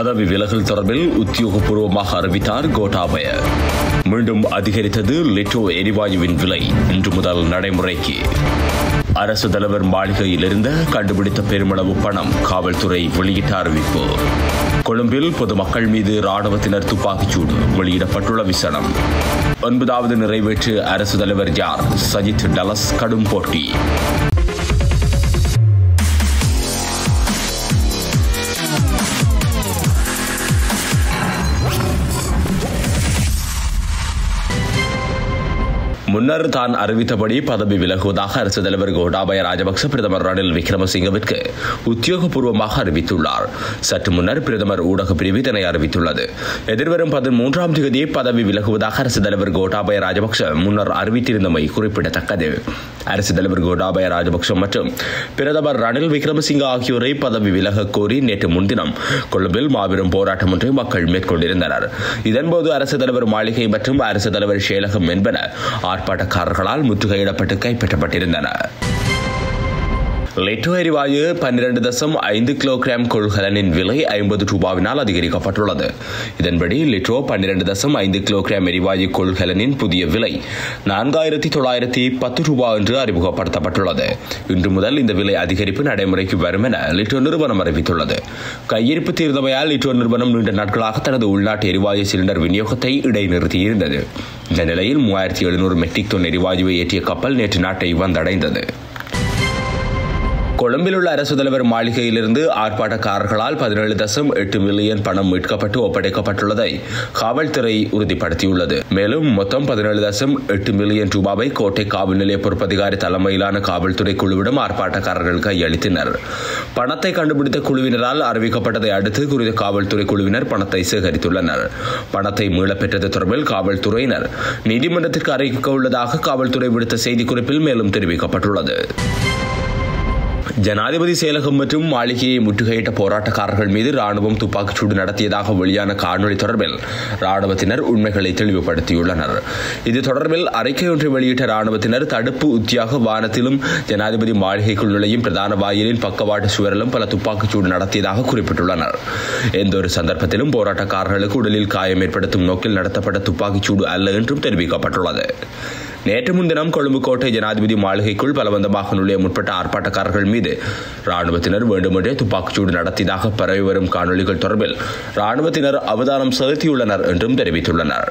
பதவி விலகல் தொடர்பில் உத்தியோகபூர்வமாக அறிவித்தார் கோட்டாபய மீண்டும் அதிகரித்தது லிட்டோ எரிவாயுவின் விலை இன்று முதல் நடைமுறைக்கு அரசு தலைவர் மாளிகையிலிருந்த கண்டுபிடித்த பெருமளவு பணம் காவல்துறை வெளியிட்ட அறிவிப்பு கொழும்பில் பொதுமக்கள் மீது ராணுவத்தினர் துப்பாக்கிச்சூடு வெளியிடப்பட்டுள்ள விசனம் ஒன்பதாவது நிறைவேற்று அரசு தலைவர் யார் சஜித் டலஸ் கடும் போட்டி முன்னர் தான் அறிவித்தபடி பதவி விலகுவதாக அரசு தலைவர் கோட்டாபய ராஜபக்ச பிரதமர் ரணில் விக்ரமசிங்கவிற்கு உத்தியோகபூர்வமாக அறிவித்துள்ளார் சற்று முன்னர் பிரதமர் ஊடக பிரிவு இதனை அறிவித்துள்ளது எதிர்வரும் பதிமூன்றாம் தேதி பதவி விலகுவதாக அரசு தலைவர் கோட்டாபய ராஜபக்ச முன்னர் அறிவித்திருந்தமை குறிப்பிடத்தக்கது அரசு தலைவர் கோட்டாபய ராஜபக்ச மற்றும் பிரதமர் ரணில் விக்ரமசிங்க ஆகியோரை பதவி விலக கோரி நேற்று முன்தினம் கொழும்பில் மாபெரும் போராட்டம் ஒன்றை மக்கள் மேற்கொண்டிருந்தனர் இதன்போது அரசு தலைவர் மாளிகை மற்றும் அரசு தலைவர் செயலகம் என்பன ஆர்ப்பாட்டக்காரர்களால் முற்றுகையிடப்பட்டு கைப்பற்றப்பட்டிருந்தன லெட்டோ எரிவாயு பன்னிரண்டு தசம் ஐந்து கிலோகிராம் கொள்கலனின் விலை ஐம்பது ரூபாவினால் அதிகரிக்கப்பட்டுள்ளது இதன்படி லிட்ரோ பன்னிரண்டு தசம் ஐந்து கிலோகிராம் எரிவாயு கொள்கலனின் புதிய விலை நான்காயிரத்தி தொள்ளாயிரத்தி பத்து ரூபாய் என்று அறிமுகப்படுத்தப்பட்டுள்ளது இன்று முதல் இந்த விலை அதிகரிப்பு நடைமுறைக்கு வரும் என லிட்டோ நிறுவனம் அறிவித்துள்ளது கையிருப்பு தீர்ந்தமையால் லிட்டோ நிறுவனம் நீண்ட நாட்களாக தனது உள்நாட்டு எரிவாயு சிலிண்டர் விநியோகத்தை இடைநிறுத்தியிருந்தது இந்த நிலையில் மூவாயிரத்தி எழுநூறு மெட்ரிக் டன் எரிவாயுவை ஏற்றிய கப்பல் நேற்று நாட்டை வந்தடைந்தது கொழும்பில் உள்ள அரசு தலைவர் மாளிகையிலிருந்து ஆர்ப்பாட்டக்காரர்களால் பதினேழு தசம் எட்டு மில்லியன் பணம் மீட்கப்பட்டு ஒப்படைக்கப்பட்டுள்ளதை காவல்துறை உறுதிப்படுத்தியுள்ளது மேலும் மொத்தம் பதினேழு தசம் எட்டு மில்லியன் ரூபாவை கோட்டை காவல் நிலைய பொறுப்பதிகாரி தலைமையிலான காவல்துறை குழுவிடம் ஆர்ப்பாட்டக்காரர்கள் கையளித்தனர் பணத்தை கண்டுபிடித்த குழுவினரால் அறிவிக்கப்பட்டதை அடுத்து குறித்த காவல்துறை குழுவினர் பணத்தை சேகரித்துள்ளனர் பணத்தை மீளப் பெற்றது தொடர்பில் காவல்துறையினர் நீதிமன்றத்திற்கு அறிவிக்க உள்ளதாக காவல்துறை விடுத்த செய்திக்குறிப்பில் மேலும் தெரிவிக்கப்பட்டுள்ளது ஜனாதிபதி செயலகம் மற்றும் மாளிகையை முற்றுகையிட்ட போராட்டக்காரர்கள் மீது ராணுவம் துப்பாக்கிச்சூடு நடத்தியதாக வெளியான காணொலி தொடர்பில் ராணுவத்தினர் உண்மைகளை தெளிவுபடுத்தியுள்ளனர் இது தொடர்பில் அறிக்கை ஒன்றை வெளியிட்ட ராணுவத்தினர் தடுப்பு உத்தியாக வானத்திலும் ஜனாதிபதி மாளிகைக்குள் நுழையும் பிரதான வாயிலின் பக்கவாட்டு சுவரிலும் பல துப்பாக்கிச்சூடு நடத்தியதாக குறிப்பிட்டுள்ளனர் எந்த ஒரு சந்தர்ப்பத்திலும் போராட்டக்காரர்களுக்கு உடலில் காயம் ஏற்படுத்தும் நோக்கில் நடத்தப்பட்ட துப்பாக்கிச்சூடு அல்ல என்றும் தெரிவிக்கப்பட்டுள்ளது நேற்று முன்தினம் கொழும்பு கோட்டை ஜனாதிபதி மாளிகைக்குள் பலவந்தமாக நுழைய முற்பட்ட ஆர்ப்பாட்டக்காரர்கள் மீது ராணுவத்தினர் வேண்டுமென்றே துப்பாக்கிச்சூடு நடத்தியதாக பரவி வரும் காணொலிகள் தொடர்பில் ராணுவத்தினர் அவதானம் செலுத்தியுள்ளனர் என்றும் தெரிவித்துள்ளனர்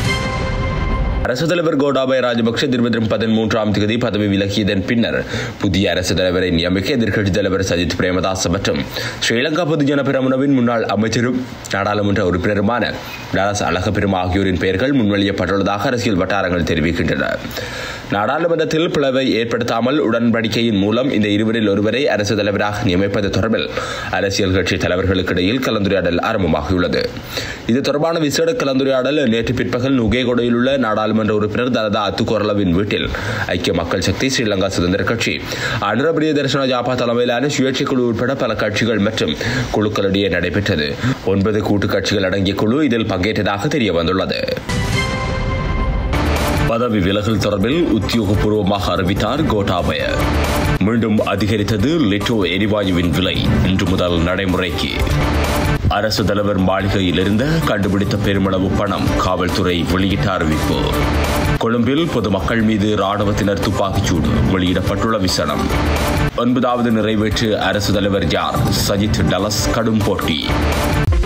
அரசு தலைவர் கோடாபய ராஜபக்ஷ எதிர்வரும் பதிமூன்றாம் தேதி பதவி விலகியதன் பின்னர் புதிய அரசு தலைவரை நியமிக்க எதிர்க்கட்சித் தலைவர் சஜித் பிரேமதாச மற்றும் ஸ்ரீலங்கா பொதுஜன பிரமுனவின் முன்னாள் அமைச்சரும் நாடாளுமன்ற உறுப்பினருமான டாலஸ் அழகப்பெரும் ஆகியோரின் பெயர்கள் முன்மொழியப்பட்டுள்ளதாக அரசியல் வட்டாரங்கள் தெரிவிக்கின்றன நாடாளுமன்றத்தில் பிளவை ஏற்படுத்தாமல் உடன்படிக்கையின் மூலம் இந்த இருவரில் ஒருவரை அரசு தலைவராக நியமிப்பது தொடர்பில் அரசியல் கட்சி தலைவர்களுக்கு இடையில் கலந்துரையாடல் ஆரம்பமாகியுள்ளது இது தொடர்பான விசேட கலந்துரையாடல் நேற்று பிற்பகல் நுகேகொடையில் உள்ள நாடாளுமன்ற உறுப்பினர் தலதா அத்துக்கோரலவின் வீட்டில் ஐக்கிய மக்கள் சக்தி ஸ்ரீலங்கா சுதந்திர கட்சி அனுரபிரிய தர்ஷன ஜாபா தலைமையிலான சுயேட்சை குழு உட்பட பல கட்சிகள் மற்றும் குழுக்களிடையே நடைபெற்றது ஒன்பது கூட்டு கட்சிகள் அடங்கிய குழு இதில் பங்கேற்றதாக தெரிய வந்துள்ளது பதவி விலகல் தொடர்பில் உத்தியோகபூர்வமாக அறிவித்தார் கோட்டாபய மீண்டும் அதிகரித்தது லிட்டோ எரிவாயுவின் விலை இன்று முதல் நடைமுறைக்கு அரசு தலைவர் மாளிகையிலிருந்த கண்டுபிடித்த பெருமளவு பணம் காவல்துறை வெளியிட்ட அறிவிப்பு கொழும்பில் பொதுமக்கள் மீது ராணுவத்தினர் துப்பாக்கிச்சூடு வெளியிடப்பட்டுள்ள விசனம் ஒன்பதாவது நிறைவேற்று அரசு தலைவர் யார் சஜித் டலஸ் கடும் போட்டி